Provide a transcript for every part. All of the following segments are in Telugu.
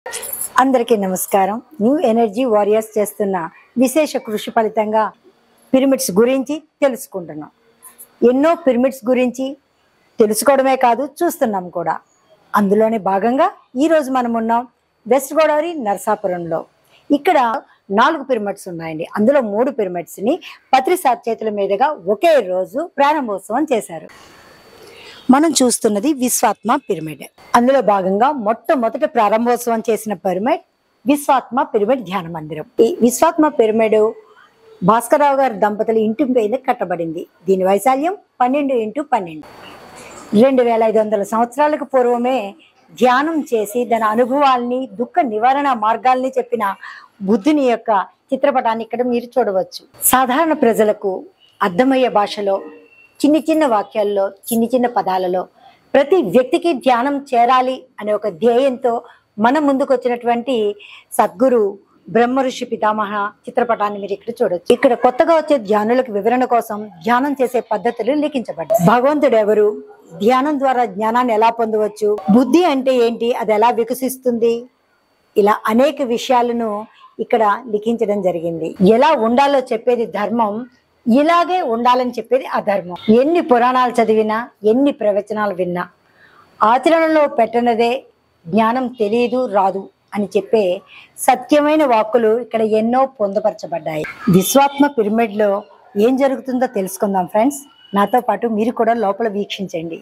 అందరికీ నమస్కారం న్యూ ఎనర్జీ వారియర్స్ చేస్తున్న విశేష కృషి ఫలితంగా పిరమిడ్స్ గురించి తెలుసుకుంటున్నాం ఎన్నో పిరమిడ్స్ గురించి తెలుసుకోవడమే కాదు చూస్తున్నాం కూడా అందులోనే భాగంగా ఈరోజు మనం ఉన్నాం వెస్ట్ గోదావరి నరసాపురంలో ఇక్కడ నాలుగు పిరమిడ్స్ ఉన్నాయండి అందులో మూడు పిరమిడ్స్ ని పత్రిసార్ చేతుల మీదుగా ఒకే రోజు ప్రారంభోత్సవం చేశారు మనం చూస్తున్నది విశ్వాత్మ పిరమిడ్ అందులో భాగంగా మొట్టమొదటి ప్రారంభోత్సవం చేసిన పిరమిడ్ విశ్వాత్మ పిరమిడ్ ధ్యాన మందిరం ఈ విశ్వాత్మ పిరమిడ్ భాస్కరరావు గారి దంపతుల ఇంటి మీద కట్టబడింది దీని వైశాల్యం పన్నెండు ఇంటూ పన్నెండు రెండు వేల ఐదు వందల సంవత్సరాలకు పూర్వమే ధ్యానం చేసి దాని అనుభవాల్ని దుఃఖ నివారణ మార్గాల్ని చెప్పిన బుద్ధుని యొక్క చిత్రపటాన్ని ఇక్కడ మీరు చూడవచ్చు సాధారణ ప్రజలకు అర్థమయ్యే భాషలో చిన్ని చిన్న వాక్యాల్లో చిన్ని చిన్న పదాలలో ప్రతి వ్యక్తికి ధ్యానం చేరాలి అనే ఒక ధ్యేయంతో మన ముందుకు వచ్చినటువంటి సద్గురు బ్రహ్మ ఋషి పితామహ చిత్రపటాన్ని మీరు ఇక్కడ చూడొచ్చు ఇక్కడ కొత్తగా వచ్చే ధ్యానులకు వివరణ కోసం ధ్యానం చేసే పద్ధతులు లిఖించబడ్డాయి భగవంతుడు ఎవరు ధ్యానం ద్వారా జ్ఞానాన్ని ఎలా పొందవచ్చు బుద్ధి అంటే ఏంటి అది ఎలా వికసిస్తుంది ఇలా అనేక విషయాలను ఇక్కడ లిఖించడం జరిగింది ఎలా ఉండాలో చెప్పేది ధర్మం ఇలాగే ఉండాలని చెప్పేది అధర్మం ఎన్ని పురాణాలు చదివినా ఎన్ని ప్రవచనాలు విన్నా ఆచరణలో పెట్టనదే జ్ఞానం తెలియదు రాదు అని చెప్పే సత్యమైన వాక్కులు ఇక్కడ ఎన్నో పొందపరచబడ్డాయి విశ్వాత్మ పిరమిడ్ లో ఏం జరుగుతుందో తెలుసుకుందాం ఫ్రెండ్స్ నాతో పాటు మీరు కూడా లోపల వీక్షించండి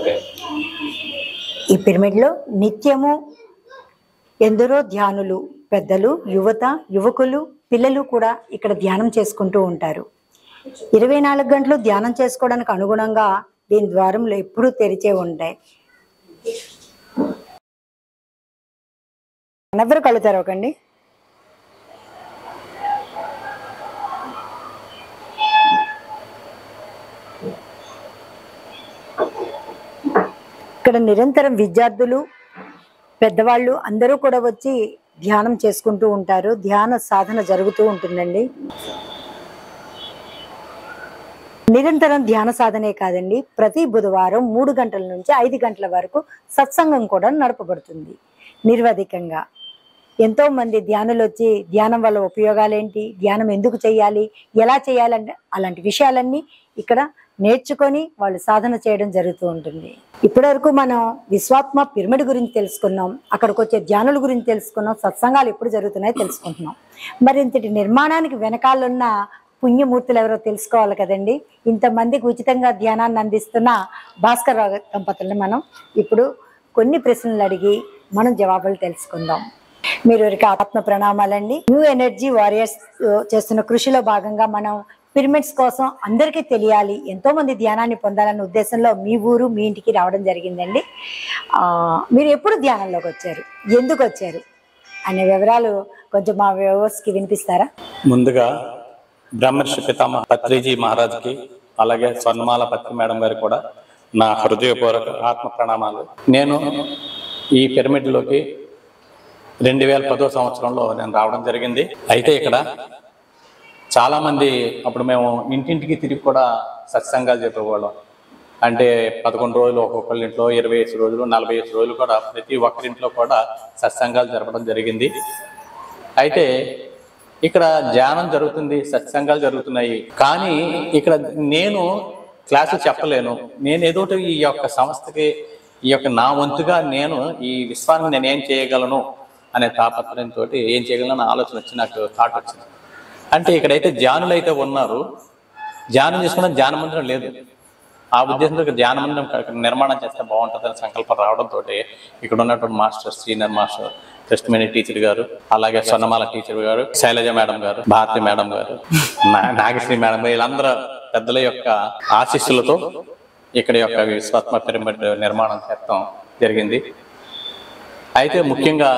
ఈ పిరమిడ్ లో నిత్యము ఎందరో ధ్యానులు పెద్దలు యువత యువకులు పిల్లలు కూడా ఇక్కడ ధ్యానం చేసుకుంటూ ఉంటారు ఇరవై నాలుగు గంటలు ధ్యానం చేసుకోవడానికి అనుగుణంగా దీని ద్వారంలో ఎప్పుడూ తెరిచే ఉంటాయి ఎవరు కళ్ళు తెరవకండి ఇక్కడ నిరంతరం విద్యార్థులు పెద్దవాళ్ళు అందరూ కూడా వచ్చి ధ్యానం చేసుకుంటూ ఉంటారు ధ్యాన సాధన జరుగుతూ ఉంటుందండి నిరంతరం ధ్యాన సాధనే కాదండి ప్రతి బుధవారం మూడు గంటల నుంచి ఐదు గంటల వరకు సత్సంగం కూడా నడపబడుతుంది నిర్వధికంగా ఎంతో మంది ధ్యానులు వచ్చి ధ్యానం వల్ల ఉపయోగాలేంటి ధ్యానం ఎందుకు చేయాలి ఎలా చేయాలంటే అలాంటి విషయాలన్నీ ఇక్కడ నేర్చుకొని వాళ్ళు సాధన చేయడం జరుగుతూ ఉంటుంది ఇప్పటివరకు మనం విశ్వాత్మ పిరమిడ్ గురించి తెలుసుకున్నాం అక్కడికి వచ్చే ధ్యానుల గురించి తెలుసుకున్నాం సత్సంగాలు ఎప్పుడు జరుగుతున్నాయో తెలుసుకుంటున్నాం మరి ఇంతటి నిర్మాణానికి వెనకాలన్న పుణ్యమూర్తులు ఎవరో తెలుసుకోవాలి కదండి ఇంతమందికి ఉచితంగా ధ్యానాన్ని అందిస్తున్న భాస్కర్ రావు దంపతుల్ని మనం ఇప్పుడు కొన్ని ప్రశ్నలు అడిగి మనం జవాబులు తెలుసుకుందాం మీరు వారికి ఆత్మ ప్రణామాలండి న్యూ ఎనర్జీ వారియర్స్ చేస్తున్న కృషిలో భాగంగా మనం పిరమిడ్స్ కోసం అందరికీ తెలియాలి ఎంతో మంది ధ్యానాన్ని పొందాలన్న ఉద్దేశంలో మీ ఊరు మీ ఇంటికి రావడం జరిగిందండి ఆ, మీరు ఎప్పుడు ధ్యానంలోకి వచ్చారు ఎందుకు వచ్చారు అనే వివరాలు కొంచెం మా వ్యూవర్స్కి వినిపిస్తారా ముందుగా బ్రహ్మర్షి పితామహ పత్రిజీ మహారాజ్కి అలాగే స్వర్ణమాల పత్రి మేడం గారికి కూడా నా హృదయపూర్వక ఆత్మ ప్రణామాలు నేను ఈ పిరమిడ్లోకి రెండు వేల పదో సంవత్సరంలో నేను రావడం జరిగింది అయితే ఇక్కడ చాలా మంది అప్పుడు మేము ఇంటింటికి తిరిగి కూడా సత్సంగాలు చెప్పేవాళ్ళం అంటే పదకొండు రోజులు ఒక్కొక్కళ్ళ ఇంట్లో ఇరవై ఐదు రోజులు నలభై ఐదు రోజులు కూడా ప్రతి ఒక్కరింట్లో కూడా సత్సంగాలు జరపడం జరిగింది అయితే ఇక్కడ ధ్యానం జరుగుతుంది సత్సంగాలు జరుగుతున్నాయి కానీ ఇక్కడ నేను క్లాసులు చెప్పలేను నేను ఏదో ఒకటి ఈ యొక్క సంస్థకి ఈ యొక్క నా వంతుగా నేను ఈ విశ్వాన్ని నేను ఏం చేయగలను అనే తాపత్రయంతో ఏం చేయగలను అనే ఆలోచన వచ్చి నాకు థాట్ వచ్చింది అంటే ఇక్కడైతే ధ్యానులు అయితే ఉన్నారు ధ్యానం చేసుకున్న ధ్యాన మందిరం లేదు ఆ ఉద్దేశంతో ఇక్కడ ధ్యాన మందిరం ఇక్కడ నిర్మాణం చేస్తే బాగుంటుందని సంకల్పం రావడంతో ఇక్కడ ఉన్నటువంటి మాస్టర్ సీనియర్ మాస్టర్ టెస్ట్మేని టీచర్ గారు అలాగే స్వర్ణమాల టీచర్ గారు శైలజ మేడం గారు భారతి మేడం గారు నా- నాగశ్రీ మేడం గారు వీళ్ళందరూ పెద్దల యొక్క ఆశీస్సులతో ఇక్కడ యొక్క విశ్వాత్మ పిరమిడ్ నిర్మాణం చేయడం జరిగింది అయితే ముఖ్యంగా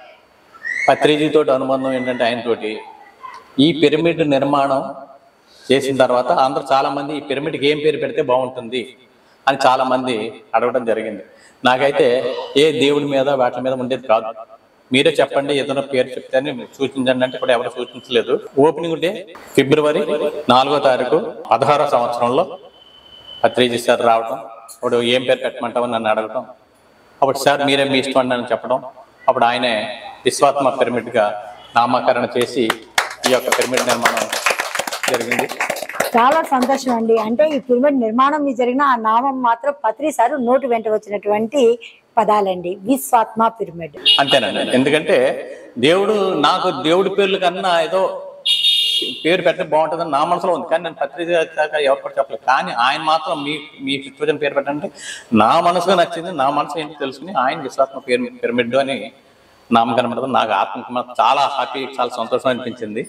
పత్రిజీతో అనుబంధం ఏంటంటే ఆయనతోటి ఈ పిరమిడ్ నిర్మాణం చేసిన తర్వాత అందరూ చాలా మంది ఈ పిరమిడ్కి ఏం పేరు పెడితే బాగుంటుంది అని చాలా మంది అడగడం జరిగింది నాకైతే ఏ దేవుడి మీద వాటి మీద ఉండేది కాదు మీరే చెప్పండి ఏదైనా పేరు చెప్తే అని సూచించండి అంటే కూడా ఎవరు సూచించలేదు ఓపెనింగ్ డే ఫిబ్రవరి నాలుగో తారీఖు పదహారో సంవత్సరంలో పత్రిజీ సార్ రావడం ఇప్పుడు ఏం పేరు పెట్టమంటామని నన్ను అడగటం అప్పుడు సార్ మీరే మీ ఇష్టం అండి అని చెప్పడం అప్పుడు ఆయనే విశ్వాత్మ పిరమిడ్ గా నామకరణ చేసి ఈ యొక్క పిరమిడ్ నిర్మాణం జరిగింది చాలా సంతోషం అండి అంటే ఈ పిరమిడ్ నిర్మాణం మీ జరిగిన ఆ నామం మాత్రం పత్రి సారు నోటు వెంట వచ్చినటువంటి పదాలండి విశ్వాత్మ పిరమిడ్ అంతేనండి ఎందుకంటే దేవుడు నాకు దేవుడి పేర్ల కన్నా ఏదో పేరు పెట్టే బాగుంటుందని నా మనసులో ఉంది కానీ నేను పత్రిక ఎవరు కూడా చెప్పలేదు కానీ ఆయన మాత్రం మీ మీ సిచ్యువేషన్ పేరు పెట్టండి నా మనసుగా నచ్చింది నా మనసు ఏంటి తెలుసుకుని ఆయన విశ్వాత్మ పేరు పిరమిడ్ అని నామకరణం పెడతాం నాకు ఆత్మకి మాత్రం చాలా హ్యాపీ చాలా సంతోషం అనిపించింది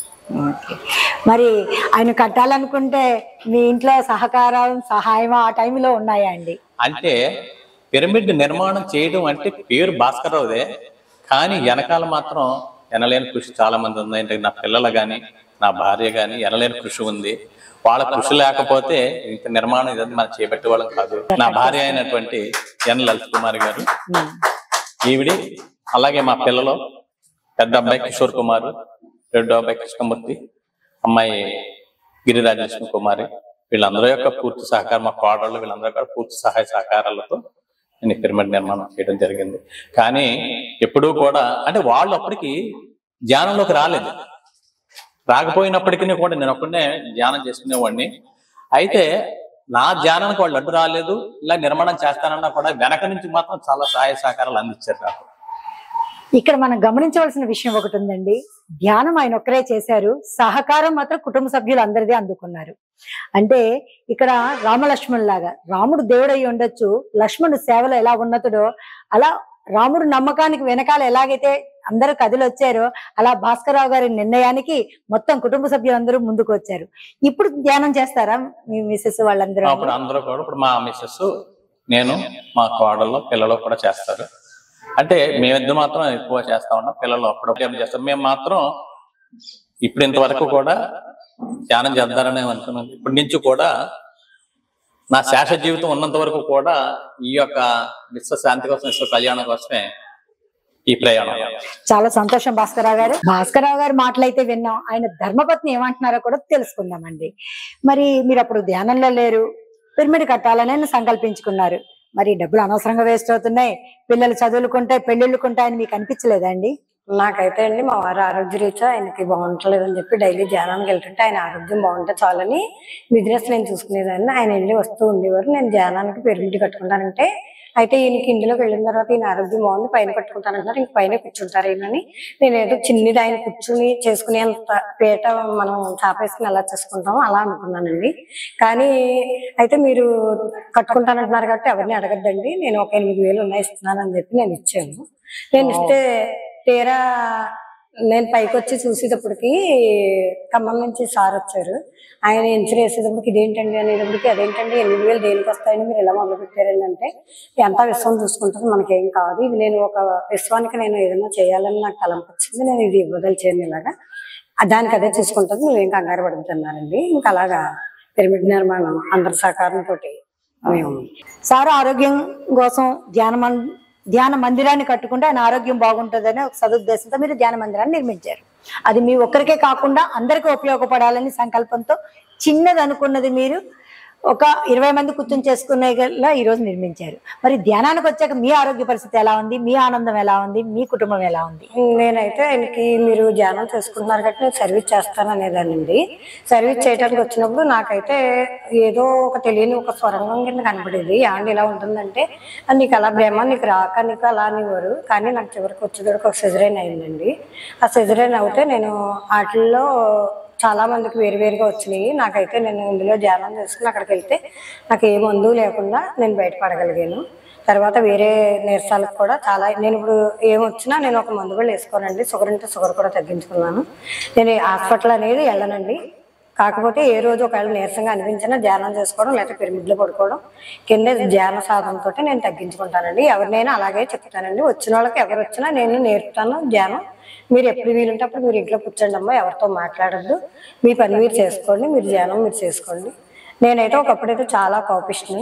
మరి ఆయన కట్టాలనుకుంటే మీ ఇంట్లో సహకారం సహాయం ఆ టైంలో ఉన్నాయా అండి అంటే పిరమిడ్ నిర్మాణం చేయడం అంటే పేరు భాస్కర్రావుదే కానీ వెనకాల మాత్రం ఎనలేని కృషి చాలా మంది ఉంది అంటే నా పిల్లలు కానీ నా భార్య కానీ ఎనలేని కృషి ఉంది వాళ్ళ కృషి లేకపోతే ఇంత నిర్మాణం ఇదంతా మనం చేపట్టే వాళ్ళం కాదు నా భార్య అయినటువంటి ఎన్ లలిత్ కుమార్ గారు ఉమ్. ఈవిడి అలాగే మా పిల్లలు పెద్ద అబ్బాయి కిషోర్ కుమార్ రెండో అబ్బాయి కృష్ణమూర్తి అమ్మాయి గిరిరాజలక్ష్మి కుమారి వీళ్ళందరూ యొక్క పూర్తి సహకారం మా కోడళ్ళు వీళ్ళందరూ కూడా పూర్తి సహాయ సహకారాలతో నేను ఈ పిరమిడ్ నిర్మాణం చేయడం జరిగింది కానీ ఎప్పుడూ కూడా అంటే వాళ్ళు అప్పటికి ధ్యానంలోకి రాలేదు రాకపోయినప్పటికీ కూడా నేను ఒక్కడనే ధ్యానం చేసుకునేవాడిని అయితే నా ధ్యానానికి వాళ్ళు అడ్డు రాలేదు ఇలా నిర్మాణం చేస్తానన్నా కూడా వెనక నుంచి మాత్రం చాలా సహాయ సహకారాలు అందించారు నాకు ఇక్కడ మనం గమనించవలసిన విషయం ఒకటి ఉందండి ధ్యానం ఆయన ఒక్కరే చేశారు సహకారం మాత్రం కుటుంబ సభ్యులు అందరిదే అందుకున్నారు అంటే ఇక్కడ రామలక్ష్మణ్ లాగా రాముడు దేవుడై ఉండొచ్చు లక్ష్మణుడు సేవలో ఎలా ఉన్నతుడో అలా రాముడు నమ్మకానికి వెనకాల ఎలాగైతే అందరూ కదిలి వచ్చారో అలా భాస్కరరావు గారి నిర్ణయానికి మొత్తం కుటుంబ సభ్యులందరూ ముందుకు వచ్చారు ఇప్పుడు ధ్యానం చేస్తారా మీ మిసెస్ వాళ్ళందరూ అప్పుడు అందరూ కూడా ఇప్పుడు మా మిస్సెస్ నేను మా కోడళ్ళు పిల్లలు కూడా చేస్తారు అంటే మేమిద్దరు మాత్రం ఎక్కువ చేస్తా ఉన్నాం పిల్లలు అప్పుడప్పుడు చేస్తాం మేము మాత్రం ఇప్పుడు ఇంతవరకు కూడా ధ్యానం చేద్దారని అనుకున్నాను ఇప్పటి నుంచి కూడా నా శాశ్వత జీవితం ఉన్నంత వరకు కూడా ఈ యొక్క విశ్వ శాంతి కోసం విశ్వ కళ్యాణం కోసమే ఈ ప్రయాణం చాలా సంతోషం భాస్కరరావు గారు భాస్కరరావు గారి మాటలైతే విన్నాం ఆయన ధర్మపత్ని ఏమంటున్నారో కూడా తెలుసుకుందామండి మరి మీరు అప్పుడు ధ్యానంలో లేరు పిరమిడ్ కట్టాలని ఆయన సంకల్పించుకున్నారు మరి డబ్బులు అనవసరంగా వేస్ట్ అవుతున్నాయి పిల్లలు చదువులుకుంటాయి పెళ్ళిళ్ళుకుంటాయని మీకు అనిపించలేదా అండి నాకైతే అండి మా వారు ఆరోగ్య రీత్యా ఆయనకి బాగుంటలేదని చెప్పి డైలీ ధ్యానానికి వెళ్తుంటే ఆయన ఆరోగ్యం బాగుంటే చాలని బిజినెస్ నేను చూసుకునేదాన్ని ఆయన వెళ్ళి వస్తూ ఉండేవారు నేను ధ్యానానికి పిరమిడ్ కట్టుకుంటానంటే అయితే ఈయనకి ఇందులోకి వెళ్ళిన తర్వాత ఈయన ఆరోగ్యం బాగుంది పైన కట్టుకుంటానంటున్నారు ఇంక పైన కూర్చుంటారు ఈయనని నేను ఏదో చిన్నది ఆయన కూర్చుని చేసుకునేంత పీట మనం చాపేసుకుని ఎలా చేసుకుంటామో అలా అనుకున్నానండి కానీ అయితే మీరు కట్టుకుంటానంటున్నారు కాబట్టి ఎవరిని అడగద్దండి నేను ఒక ఎనిమిది వేలు ఉన్నాయి ఇస్తున్నాను అని చెప్పి నేను ఇచ్చాను నేను ఇస్తే తీరా నేను పైకి వచ్చి చూసేటప్పటికి ఖమ్మం నుంచి సార్ వచ్చారు ఆయన ఎంచులు వేసేటప్పటికి ఇదేంటండి అనేటప్పటికి అదేంటండి ఎనిమిది వేలు దేనికి వస్తాయని మీరు ఇలా మొదలు పెట్టారండి అంటే ఎంత విశ్వం చూసుకుంటుంది మనకేం కాదు ఇది నేను ఒక విశ్వానికి నేను ఏదైనా చేయాలని నాకు తలంపు వచ్చింది నేను ఇది ఇవ్వదలిచాను ఇలాగా ఆ దానికి అదే చూసుకుంటుంది నువ్వేం కంగారు పడుతున్నారండి ఇంకా అలాగా పిరమిడ్ నిర్మాణం అందరి సహకారంతో మేము సార్ ఆరోగ్యం కోసం ధ్యాన మం- ధ్యాన మందిరాన్ని కట్టుకుంటే ఆయన ఆరోగ్యం బాగుంటుందని ఒక సదుద్దేశంతో మీరు ధ్యాన మందిరాన్ని నిర్మించారు అది మీ ఒక్కరికే కాకుండా అందరికీ ఉపయోగపడాలని సంకల్పంతో చిన్నది అనుకున్నది మీరు ఒక ఇరవై మంది కూర్చొని చేసుకునేలా ఈ రోజు నిర్మించారు మరి ధ్యానానికి వచ్చాక మీ ఆరోగ్య పరిస్థితి ఎలా ఉంది మీ ఆనందం ఎలా ఉంది మీ కుటుంబం ఎలా ఉంది నేనైతే ఆయనకి మీరు ధ్యానం చేసుకుంటున్నారు కాబట్టి నేను సర్వీస్ చేస్తాను అనేదానండి సర్వీస్ చేయడానికి వచ్చినప్పుడు నాకైతే ఏదో ఒక తెలియని ఒక స్వరంగం కింద కనపడేది యాండి ఇలా ఉంటుందంటే "అది నీకు అలా భ్రమ నీకు రాక నీకు అలా అనేవారు కానీ నాకు చివరికి వచ్చేటప్పుడు ఒక సెజరైన్ అయిందండి ఆ సెజరైన్ అవుతే నేను వాటిల్లో చాలా మందికి వేరు వేరుగా వచ్చినాయి నాకైతే నేను ఇందులో ధ్యానం చేసుకుని అక్కడికి వెళ్తే నాకు ఏ మందు లేకుండా నేను బయటపడగలిగాను తర్వాత వేరే నీరసాలకు కూడా చాలా నేను ఇప్పుడు ఏమొచ్చినా నేను ఒక మందు కూడా వేసుకోనండి షుగర్ ఉంటే షుగర్ కూడా తగ్గించుకున్నాను నేను హాస్పిటల్ అనేది వెళ్ళనండి కాకపోతే ఏ రోజు ఒకవేళ నీరసంగా అనిపించినా ధ్యానం చేసుకోవడం లేకపోతే పిరమిడ్లో పడుకోవడం కింద ధ్యాన సాధనతో నేను తగ్గించుకుంటానండి ఎవరినైనా అలాగే చెప్తానండి వచ్చిన వాళ్ళకి ఎవరు వచ్చినా నేను నేర్పుతాను ధ్యానం మీరు ఎప్పుడు వీలుంటే అప్పుడు మీరు ఇంట్లో కూర్చోండి అమ్మా ఎవరితో మాట్లాడద్దు మీ పని మీరు చేసుకోండి మీరు ధ్యానం మీరు చేసుకోండి నేనైతే ఒకప్పుడైతే చాలా కోపిష్ని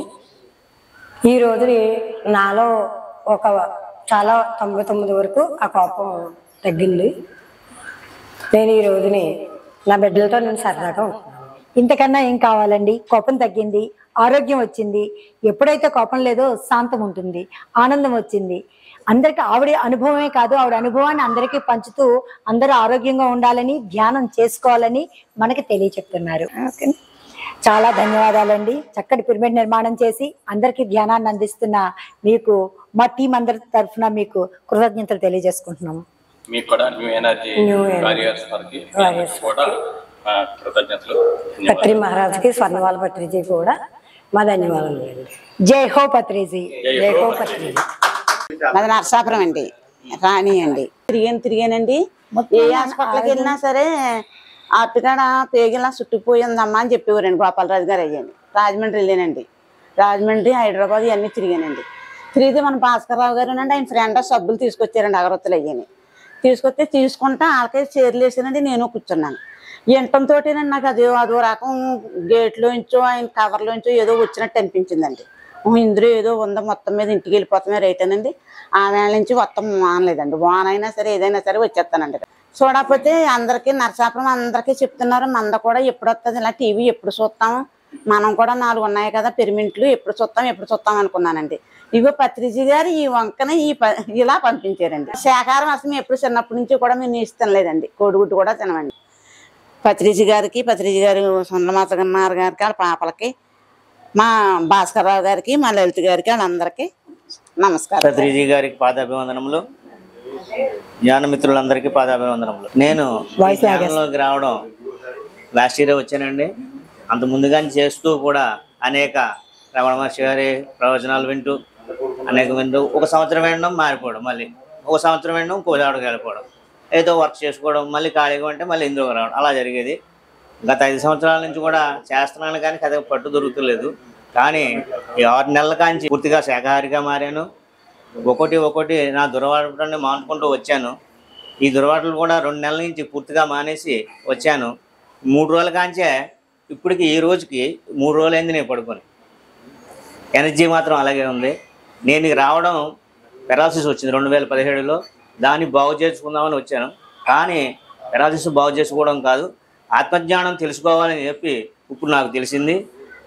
ఈ రోజు నాలో ఒక చాలా తొంభై తొమ్మిది వరకు ఆ కోపం తగ్గింది నేను ఈ రోజుని నా బిడ్డలతో నేను సరదాగా ఉంటున్నాను ఇంతకన్నా ఏం కావాలండి కోపం తగ్గింది ఆరోగ్యం వచ్చింది ఎప్పుడైతే కోపం లేదో శాంతం ఉంటుంది ఆనందం వచ్చింది అందరికి ఆవిడ అనుభవమే కాదు ఆవిడ అనుభవాన్ని అందరికీ పంచుతూ అందరూ ఆరోగ్యంగా ఉండాలని ధ్యానం చేసుకోవాలని మనకి తెలియచెప్తున్నారు ఓకే చాలా ధన్యవాదాలండి చక్కటి పిరమిడ్ నిర్మాణం చేసి అందరికీ ధ్యానాన్ని అందిస్తున్న మీకు మా టీం అందరి తరఫున మీకు కృతజ్ఞతలు తెలియజేసుకుంటున్నాము మీకు కూడా new energy New Energy. Warriors వారికి Warriors. కూడా ఆ, కృతజ్ఞతలు పత్రి మహారాజ్కి స్వర్ణవాల పత్రిజీ కూడా మా ధన్యవాదాలు అండి జై హో పత్రిజీ జై హో పత్రిజీ మాది నరసాపురం అండి రాణి అండి తిరిగాను తిరిగానండి ఏ హాస్పిటల్కి వెళ్ళినా సరే అట్టుకాడ పేగిలా చుట్టుకుపోయిందమ్మా అని చెప్పేవారండి గోపాలరాజు గారు అయ్యండి రాజమండ్రి వెళ్ళానండి రాజమండ్రి హైదరాబాద్ ఇవన్నీ తిరిగానండి తిరిగితే మన భాస్కర్రావు గారు అండి ఆయన ఫ్రెండ్ సబ్బులు తీసుకొచ్చారండి అగరొత్తులు అయ్యని తీసుకొస్తే తీసుకుంటా వాళ్ళకే చీరలు వేసానండి నేను కూర్చున్నాను వినటంతో నాకు అది అదో రకం గేట్లోంచో ఆయన కవర్లోంచో ఏదో వచ్చినట్టు అనిపించిందండి ఉహ్, ఇందులో ఏదో ఉందో మొత్తం మీద ఇంటికి వెళ్ళిపోతామే రైతేనండి ఆ వేళ నుంచి మొత్తం మానలేదండి వాన అయినా సరే ఏదైనా సరే వచ్చేస్తానండి చూడకపోతే అందరికీ నరసాపురం అందరికీ చెప్తున్నారు మంద కూడా ఎప్పుడు వస్తుంది ఇలా టీవీ ఎప్పుడు చూస్తాము మనం కూడా నాలుగు ఉన్నాయి కదా పిరమింట్లు ఎప్పుడు చూస్తాం ఎప్పుడు చూస్తాం అనుకున్నానండి ఇగో పత్రిజీ గారు ఈ వంకన ఈ ప- ఇలా పంపించారండి శాకాహారం అసలు ఎప్పుడు చిన్నప్పటి నుంచి కూడా మేము నీసి తినలేదండి కోడిగుడ్డు కూడా తినమండి పత్రిజీ గారికి పత్రిజీ గారు సుందరమాత గారి గారికి వాళ్ళ పాపలకి మా భాస్కర్రావు గారికి మా లలిత గారికి వాళ్ళందరికీ నమస్కారం పత్రిజీ గారికి పాదాభివందనములు జ్ఞాన మిత్రులందరికీ పాదాభివందనములు నేను ఈ జ్ఞానంలోకి రావడం లాస్ట్ ఇయర్ వచ్చానండి అంత ముందుగా చేస్తూ కూడా అనేక రమణ మహర్షి గారి ప్రవచనాలు వింటూ అనేక వింటూ ఒక సంవత్సరం వినడం మారిపోవడం మళ్ళీ ఒక సంవత్సరం వినడం కోదాడుకు వెళ్ళిపోవడం ఏదో వర్క్ చేసుకోవడం మళ్ళీ ఖాళీగా ఉంటే మళ్ళీ ఇందులోకి రావడం అలా జరిగేది గత ఐదు సంవత్సరాల నుంచి కూడా చేస్తున్నాను కానీ కథ పట్టు దొరుకుతలేదు కానీ ఈ ఆరు నెలల కాంచి పూర్తిగా శాఖాహారిగా మారాను ఒకటి ఒకటి నా దురవాటాన్ని మానుకుంటూ వచ్చాను ఈ దురవాటలు కూడా రెండు నెలల నుంచి పూర్తిగా మానేసి వచ్చాను మూడు రోజుల కాంచే ఇప్పటికి ఈ రోజుకి మూడు రోజులైంది నేను పడుకొని ఎనర్జీ మాత్రం అలాగే ఉంది నేను ఇక రావడం పెరాలసిస్ వచ్చింది రెండు వేల పదిహేడులో దాన్ని బాగు చేసుకుందామని వచ్చాను కానీ పెరాలసిస్ బాగు చేసుకోవడం కాదు ఆత్మజ్ఞానం తెలుసుకోవాలని చెప్పి ఇప్పుడు నాకు తెలిసింది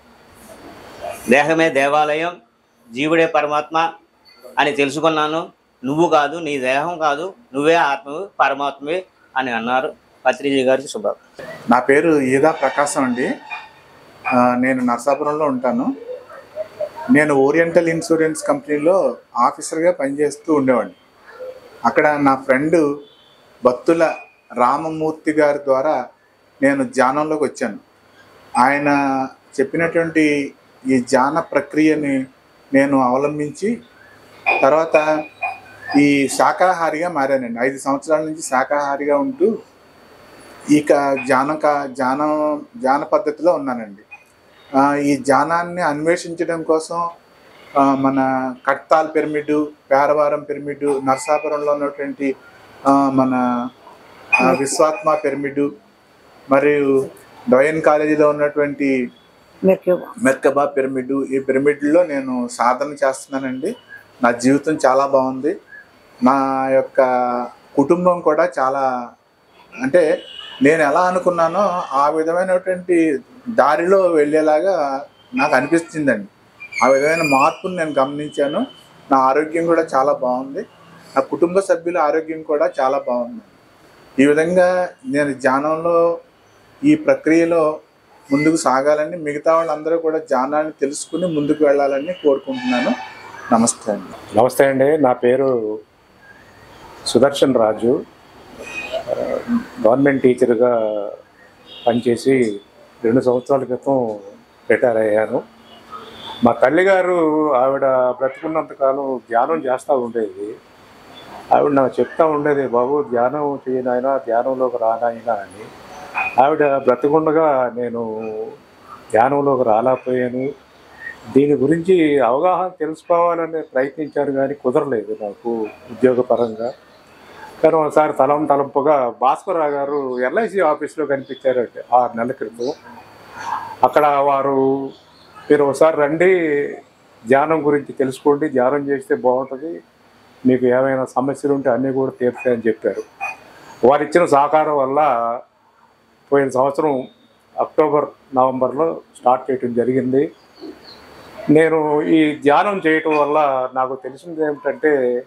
దేహమే దేవాలయం జీవుడే పరమాత్మ అని తెలుసుకున్నాను నువ్వు కాదు నీ దేహం కాదు నువ్వే ఆత్మవి పరమాత్మవి అని అన్నారు పత్రిజీ గారికి శుభ నా పేరు ఈదా ప్రకాశం అండి ఆ, నేను నర్సాపురంలో ఉంటాను నేను ఓరియంటల్ ఇన్సూరెన్స్ కంపెనీలో ఆఫీసర్గా పనిచేస్తూ ఉండేవాడిని అక్కడ నా ఫ్రెండ్ భక్తుల రామమూర్తి గారి ద్వారా నేను ధ్యానంలోకి వచ్చాను ఆయన చెప్పినటువంటి ఈ ధ్యాన ప్రక్రియని నేను అవలంబించి తర్వాత ఈ శాకాహారిగా మారానండి ఐదు సంవత్సరాల నుంచి శాకాహారిగా ఉంటూ ఇక ధ్యానం కా ధ్యానం ధ్యాన పద్ధతిలో ఉన్నానండి ఆ, ఈ ధ్యానాన్ని అన్వేషించడం కోసం ఆ, మన కట్తాల్ పిరమిడ్ పేరవారం పిరమిడ్ నర్సాపురంలో ఉన్నటువంటి ఆ, మన ఆ, విశ్వాత్మ పిరమిడ్ మరియు డొయన్ కాలేజీలో ఉన్నటువంటి మీకు మెర్కబా పిరమిడ్ ఈ పిరమిడ్లో నేను సాధన చేస్తున్నానండి నా జీవితం చాలా బాగుంది నా యొక్క కుటుంబం కూడా చాలా అంటే నేను ఎలా అనుకున్నానో ఆ విధమైనటువంటి దారిలో వెళ్ళేలాగా నాకు అనిపిస్తుందండి ఆ విధమైన మార్పుని నేను గమనించాను నా ఆరోగ్యం కూడా చాలా బాగుంది నా కుటుంబ సభ్యుల ఆరోగ్యం కూడా చాలా బాగుంది ఈ విధంగా నేను ధ్యానంలో ఈ ప్రక్రియలో ముందుకు సాగాలని మిగతా వాళ్ళందరూ కూడా ధ్యానాన్ని తెలుసుకుని ముందుకు వెళ్ళాలని కోరుకుంటున్నాను నమస్తే అండి నమస్తే అండి నా పేరు సుదర్శన్ రాజు ఆ, గవర్నమెంట్ టీచర్గా పనిచేసి రెండు సంవత్సరాల క్రితం రిటైర్ అయ్యాను మా తల్లిగారు ఆవిడ బ్రతుకున్నంతకాలం ధ్యానం చేస్తూ ఉండేది ఆవిడ నాకు చెప్తా ఉండేది బాబు ధ్యానం చేయనాయనా ధ్యానంలోకి రానాయనా అని ఆవిడ బ్రతికుండగా నేను ధ్యానంలోకి రాలేకపోయాను దీని గురించి అవగాహన తెలుసుకోవాలని ప్రయత్నించాను కానీ కుదరలేదు నాకు ఉద్యోగపరంగా కానీ ఒకసారి తలం తలంపుగా భాస్కరరావు గారు ఎల్ఐసి ఆఫీస్లో కనిపించారంటే ఆరు నెలల క్రితం అక్కడ వారు మీరు ఒకసారి రండి ధ్యానం గురించి తెలుసుకోండి ధ్యానం చేస్తే బాగుంటుంది మీకు ఏమైనా సమస్యలు ఉంటే అన్నీ కూడా తీరుతాయని చెప్పారు వారు ఇచ్చిన సహకారం వల్ల పోయిన సంవత్సరం అక్టోబర్ నవంబర్లో స్టార్ట్ చేయడం జరిగింది నేను ఈ ధ్యానం చేయటం వల్ల నాకు తెలిసింది ఏమిటంటే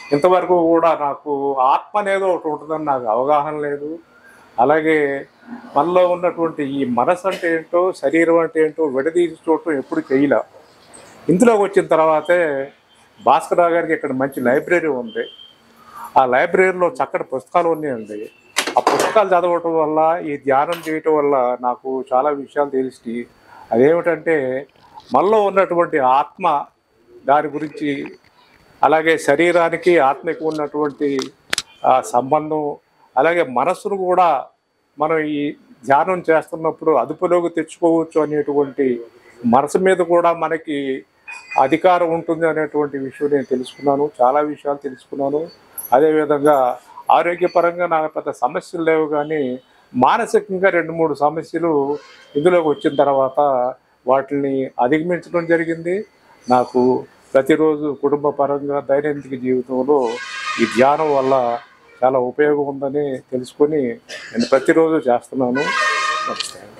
ఇంతవరకు కూడా నాకు ఆత్మ అనేది ఒకటి ఉంటుందని నాకు అవగాహన లేదు అలాగే మనలో ఉన్నటువంటి ఈ మనసు అంటే ఏంటో శరీరం అంటే ఏంటో విడదీసి చూడటం ఎప్పుడు చేయలే ఇందులోకి వచ్చిన తర్వాతే భాస్కరరావు గారికి ఇక్కడ మంచి లైబ్రరీ ఉంది ఆ లైబ్రరీలో చక్కటి పుస్తకాలు ఉన్నాయండి ఆ పుస్తకాలు చదవటం వల్ల ఈ ధ్యానం చేయటం వల్ల నాకు చాలా విషయాలు తెలిసి అదేమిటంటే మనలో ఉన్నటువంటి ఆత్మ దాని గురించి అలాగే శరీరానికి ఆత్మకు ఉన్నటువంటి ఆ సంబంధం అలాగే మనస్సును కూడా మనం ఈ ధ్యానం చేస్తున్నప్పుడు అదుపులోకి తెచ్చుకోవచ్చు అనేటువంటి మనసు మీద కూడా మనకి అధికారం ఉంటుంది అనేటువంటి విషయం నేను తెలుసుకున్నాను చాలా విషయాలు తెలుసుకున్నాను అదేవిధంగా ఆరోగ్యపరంగా నాకు పెద్ద సమస్యలు లేవు కానీ మానసికంగా రెండు మూడు సమస్యలు ఇందులోకి వచ్చిన తర్వాత వాటిని అధిగమించడం జరిగింది నాకు ప్రతిరోజు కుటుంబ పరంగా దైనందిక జీవితంలో ఈ ధ్యానం వల్ల చాలా ఉపయోగం ఉందని తెలుసుకొని నేను ప్రతిరోజు చేస్తున్నాను నమస్తే